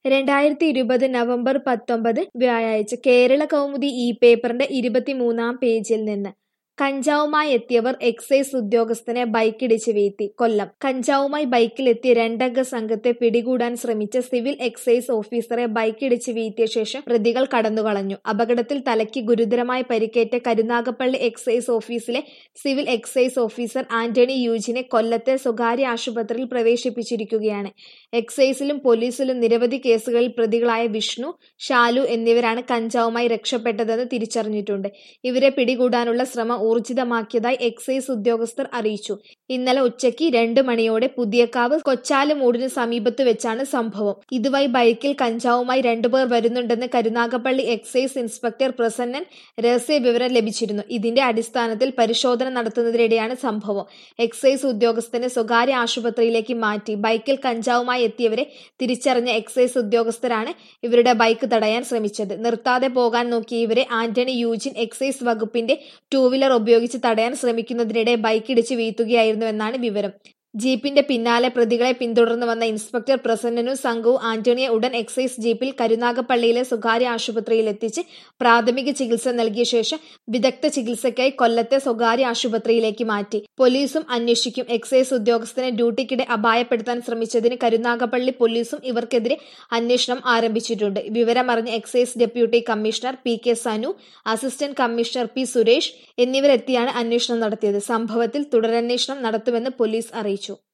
രണ്ടായിരത്തി ഇരുപത് നവംബർ പത്തൊമ്പത് വ്യാഴാഴ്ച കേരള കൗമുദി ഈ പേപ്പറിന്റെ ഇരുപത്തിമൂന്നാം പേജിൽ നിന്ന് കഞ്ചാവുമായി എത്തിയവർ എക്സൈസ് ഉദ്യോഗസ്ഥനെ ബൈക്കിടിച്ച് വീഴ്ത്തി കൊല്ലം കഞ്ചാവുമായി ബൈക്കിലെത്തിയ രണ്ടംഗ സംഘത്തെ പിടികൂടാൻ ശ്രമിച്ച സിവിൽ എക്സൈസ് ഓഫീസറെ ബൈക്കിടിച്ച് വീഴ്ത്തിയ ശേഷം പ്രതികൾ കടന്നുകളഞ്ഞു അപകടത്തിൽ തലയ്ക്ക് ഗുരുതരമായി പരിക്കേറ്റ കരുനാഗപ്പള്ളി എക്സൈസ് ഓഫീസിലെ സിവിൽ എക്സൈസ് ഓഫീസർ ആന്റണി യൂജിനെ കൊല്ലത്തെ സ്വകാര്യ ആശുപത്രിയിൽ പ്രവേശിപ്പിച്ചിരിക്കുകയാണ് എക്സൈസിലും പോലീസിലും നിരവധി കേസുകളിൽ പ്രതികളായ വിഷ്ണു ഷാലു എന്നിവരാണ് കഞ്ചാവുമായി രക്ഷപ്പെട്ടതെന്ന് തിരിച്ചറിഞ്ഞിട്ടുണ്ട് ഇവരെ പിടികൂടാനുള്ള ശ്രമം ഊർജിതമാക്കിയതായി എക്സൈസ് ഉദ്യോഗസ്ഥർ അറിയിച്ചു ഇന്നലെ ഉച്ചയ്ക്ക് രണ്ട് മണിയോടെ പുതിയക്കാവ് കൊച്ചാലുമൂടിന് സമീപത്ത് വെച്ചാണ് സംഭവം ഇതുവഴി ബൈക്കിൽ കഞ്ചാവുമായി രണ്ടുപേർ വരുന്നുണ്ടെന്ന് കരുനാഗപ്പള്ളി എക്സൈസ് ഇൻസ്പെക്ടർ പ്രസന്നൻ രഹസ്യ വിവരം ലഭിച്ചിരുന്നു ഇതിന്റെ അടിസ്ഥാനത്തിൽ പരിശോധന നടത്തുന്നതിനിടെയാണ് സംഭവം എക്സൈസ് ഉദ്യോഗസ്ഥനെ സ്വകാര്യ ആശുപത്രിയിലേക്ക് മാറ്റി ബൈക്കിൽ കഞ്ചാവുമായി എത്തിയവരെ തിരിച്ചറിഞ്ഞ എക്സൈസ് ഉദ്യോഗസ്ഥരാണ് ഇവരുടെ ബൈക്ക് തടയാൻ ശ്രമിച്ചത് നിർത്താതെ പോകാൻ നോക്കിയ ഇവരെ ആന്റണി യൂജിൻ എക്സൈസ് വകുപ്പിന്റെ ടൂ വീലർ ഉപയോഗിച്ച് തടയാൻ ശ്രമിക്കുന്നതിനിടെ ബൈക്കിടിച്ച് വീഴ്ത്തുകയായിരുന്നുവെന്നാണ് വിവരം ജീപ്പിന്റെ പിന്നാലെ പ്രതികളെ പിന്തുടർന്നു വന്ന ഇൻസ്പെക്ടർ പ്രസന്നനും സംഘവും ആന്റണിയെ ഉടൻ എക്സൈസ് ജീപ്പിൽ കരുനാഗപ്പള്ളിയിലെ സ്വകാര്യ ആശുപത്രിയിൽ എത്തിച്ച് പ്രാഥമിക ചികിത്സ നൽകിയ ശേഷം വിദഗ്ധ ചികിത്സയ്ക്കായി കൊല്ലത്തെ സ്വകാര്യ ആശുപത്രിയിലേക്ക് മാറ്റി പോലീസും അന്വേഷിക്കും എക്സൈസ് ഉദ്യോഗസ്ഥനെ ഡ്യൂട്ടിക്കിടെ അപായപ്പെടുത്താൻ ശ്രമിച്ചതിന് കരുനാഗപ്പള്ളി പോലീസും ഇവർക്കെതിരെ അന്വേഷണം ആരംഭിച്ചിട്ടുണ്ട് വിവരമറിഞ്ഞ excise deputy commissioner P K Sanu assistant commissioner P Suresh എന്നിവരെത്തിയാണ് അന്വേഷണം നടത്തിയത് സംഭവത്തിൽ തുടരന്വേഷണം നടത്തുമെന്ന് പോലീസ് അറിയിച്ചു